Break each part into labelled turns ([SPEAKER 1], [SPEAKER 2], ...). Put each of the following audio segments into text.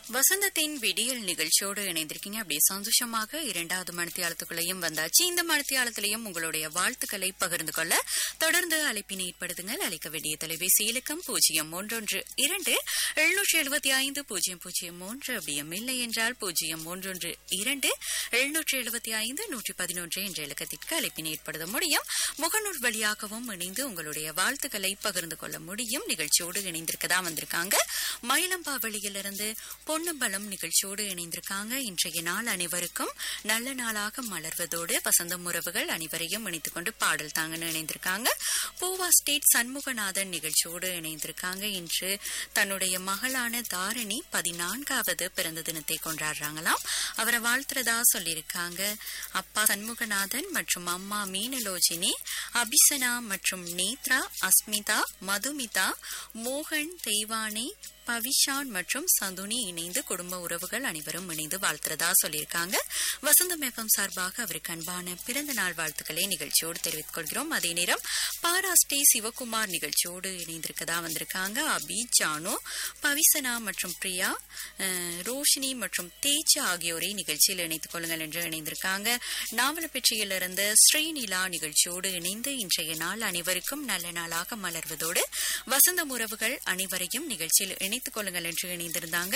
[SPEAKER 1] வசந்தத்தின் விடியல் நிகழ்ச்சியோடு இணைந்திருக்கீங்க அப்படியே சந்தோஷமாக இரண்டாவது மணித்தியாலத்துக்குள்ளேயும் வந்தாச்சு இந்த மணித்தியாலத்திலையும் உங்களுடைய வாழ்த்துக்களை பகிர்ந்து கொள்ள தொடர்ந்து அழைப்பினை ஏற்படுத்துங்கள் அழைக்க வேண்டிய தொலைபேசி இலக்கம் பூஜ்ஜியம் ஒன்றொன்று இரண்டு எழுநூற்றி எழுபத்தி ஐந்து பூஜ்ஜியம் பூஜ்ஜியம் மூன்று அப்படியும் இல்லை என்றால் பூஜ்ஜியம் ஒன்றொன்று இரண்டு எழுநூற்றி எழுபத்தி ஐந்து நூற்றி பதினொன்று என்ற இலக்கத்திற்கு அழைப்பினை ஏற்படுத்த முடியும் முகநூல் வழியாகவும் இணைந்து உங்களுடைய வாழ்த்துக்களை பகிர்ந்து கொள்ள முடியும் நிகழ்ச்சியோடு இணைந்திருக்கதா வந்திருக்காங்க மயிலம்பாவளியிலிருந்து பொன்னம்பலம் நிகழ்ச்சியோடு இணைந்திருக்காங்க இன்றைய நாள் அனைவருக்கும் நல்ல நாளாக மலர்வதோடு வசந்தம் உறவுகள் அனைவரையும் இணைத்துக் கொண்டு பாடல் தாங்கன்னு இணைந்திருக்காங்க பூவா ஸ்டேட் சண்முகநாதன் நிகழ்ச்சியோடு இணைந்திருக்காங்க இன்று தன்னுடைய மகளான தாரணி பதினான்காவது பிறந்த தினத்தை கொண்டாடுறாங்களாம் அவரை வாழ்த்துறதா சொல்லியிருக்காங்க அப்பா சண்முகநாதன் மற்றும் அம்மா மீனலோஜினி அபிசனா மற்றும் நேத்ரா அஸ்மிதா மதுமிதா மோகன் தெய்வானி பவிஷான் மற்றும் சந்துனி இணைந்து குடும்ப உறவுகள் அனைவரும் இணைந்து வாழ்த்துறதா சொல்லியிருக்காங்க வசந்தம் எஃப்எம் சார்பாக அவருக்கு அன்பான பிறந்த நாள் வாழ்த்துக்களை நிகழ்ச்சியோடு தெரிவித்துக் கொள்கிறோம் அதே நேரம் பாராஸ்டே சிவகுமார் நிகழ்ச்சியோடு இணைந்திருக்கதா வந்திருக்காங்க அபி ஜானு பவிசனா மற்றும் பிரியா அஹ், ரோஷினி மற்றும் தேஜ் ஆகியோரை நிகழ்ச்சியில் இணைத்துக் கொள்ளுங்கள் என்று இணைந்திருக்காங்க நாவலப்பேட்டையிலிருந்து ஸ்ரீநிலா நிகழ்ச்சியோடு இணைந்து இன்றைய நாள் அனைவருக்கும் நல்ல நாளாக மலர்வதோடு வசந்தம் உறவுகள் அனைவரையும் நிகழ்ச்சியில் இணைத்துக் கொள்ளுங்கள் என்று இணைந்திருந்தாங்க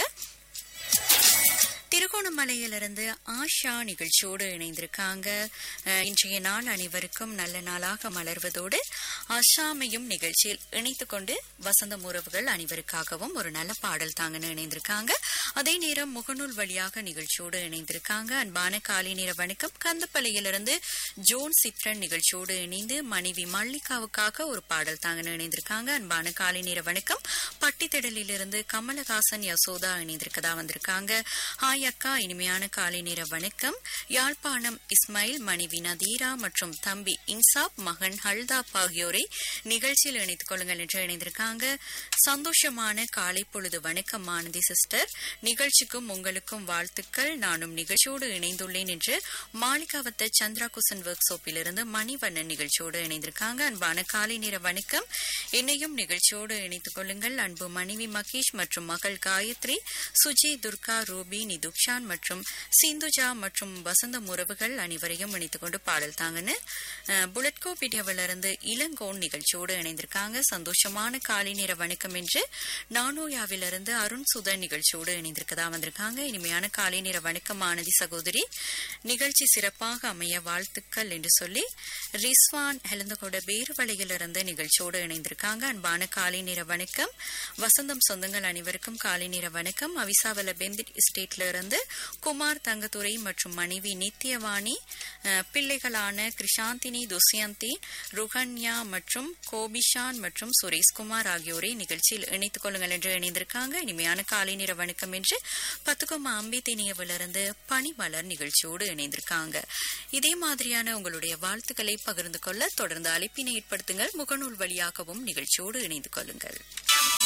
[SPEAKER 1] திருகோணமலையிலிருந்து ஆஷா நிகழ்ச்சியோடு இணைந்திருக்காங்க அஹ், இன்றைய நாள் அனைவருக்கும் நல்ல நாளாக மலர்வதோடு அஷாமையும் நிகழ்ச்சியில் இணைத்துக் கொண்டு வசந்தம் உறவுகள் அனைவருக்காகவும் ஒரு நல்ல பாடல் தாங்கன்னு இணைந்திருக்காங்க அதே நேரம் முகநூல் வழியாக நிகழ்ச்சியோடு இணைந்திருக்காங்க அன்பான காலை நேர வணக்கம் கந்தப்பள்ளியிலிருந்து ஜோன் சித்ரன் நிகழ்ச்சியோடு இணைந்து மனைவி மல்லிகாவுக்காக ஒரு பாடல் தாங்கன்னு இணைந்திருக்காங்க அன்பான காலை நேர வணக்கம் பட்டித்திடலிலிருந்து கமலஹாசன் யசோதா இணைந்திருக்கதா வந்திருக்காங்க ஹாய் அக்கா இனிமையான காலை நேர வணக்கம் யாழ்ப்பாணம் இஸ்மாயில் மனைவி நதீரா மற்றும் தம்பி இன்சாப் மகன் ஹல்தாப் ஆகியோரை நிகழ்ச்சியில் இணைத்துக் கொள்ளுங்கள் என்று இணைந்திருக்காங்க சந்தோஷமான காலை பொழுது வணக்கம் மானதி சிஸ்டர் நிகழ்ச்சிக்கும் உங்களுக்கும் வாழ்த்துக்கள் நானும் நிகழ்ச்சியோடு இணைந்துள்ளேன் என்று மாளிகாவத்த சந்திரா குசன் ஒர்க் ஷாப்பிலிருந்து மணிவண்ணன் நிகழ்ச்சியோடு இணைந்திருக்காங்க அன்பான காலை நேர வணக்கம் என்னையும் நிகழ்ச்சியோடு இணைத்துக் கொள்ளுங்கள் அன்பு மனைவி மகேஷ் மற்றும் மகள் காயத்ரி சுஜி துர்கா ரூபி நிதுக்ஷான் மற்றும் சிந்துஜா மற்றும் வசந்தம் உறவுகள் அனைவரையும் இணைத்துக் கொண்டு பாடல் தாங்கன்னு அஹ், புல்லட்கோ பிடியவிலிருந்து இளங்கோன் நிகழ்ச்சியோடு இணைந்திருக்காங்க சந்தோஷமான காலை நேர வணக்கம் என்று நானோயாவிலிருந்து அருண் சுதன் நிகழ்ச்சியோடு இணைந்திருக்கதா வந்திருக்காங்க இனிமையான காலை நேர வணக்கம் ஆனதி சகோதரி நிகழ்ச்சி சிறப்பாக அமைய வாழ்த்துக்கள் என்று சொல்லி ரிஸ்வான் ஹெலந்தகோட பேருவளையிலிருந்து நிகழ்ச்சியோடு இணைந்திருக்காங்க அன்பான காலை நேர வணக்கம் வசந்தம் சொந்தங்கள் அனைவருக்கும் காலை நேர வணக்கம் அவிசாவல பெந்திட் எஸ்டேட்ல இருந்து குமார் தங்கத்துறை மற்றும் மனைவி நித்யவாணி அஹ், பிள்ளைகளான கிருஷாந்தினி துஷ்யந்தி ருகன்யா மற்றும் கோபிஷான் மற்றும் சுரேஷ்குமார் ஆகியோரை நிகழ்ச்சியில் இணைத்துக் கொள்ளுங்கள் என்று இணைந்திருக்காங்க இனிமையான காலை நேர வணக்கம் என்று பத்துக்கோமா அம்பி திணியவிலிருந்து பனிமலர் நிகழ்ச்சியோடு இணைந்திருக்காங்க இதே மாதிரியான உங்களுடைய வாழ்த்துக்களை பகிர்ந்து கொள்ள தொடர்ந்து அழைப்பினை ஏற்படுத்துங்கள் முகநூல் வழியாகவும் நிகழ்ச்சியோடு இணைந்து கொள்ளுங்கள்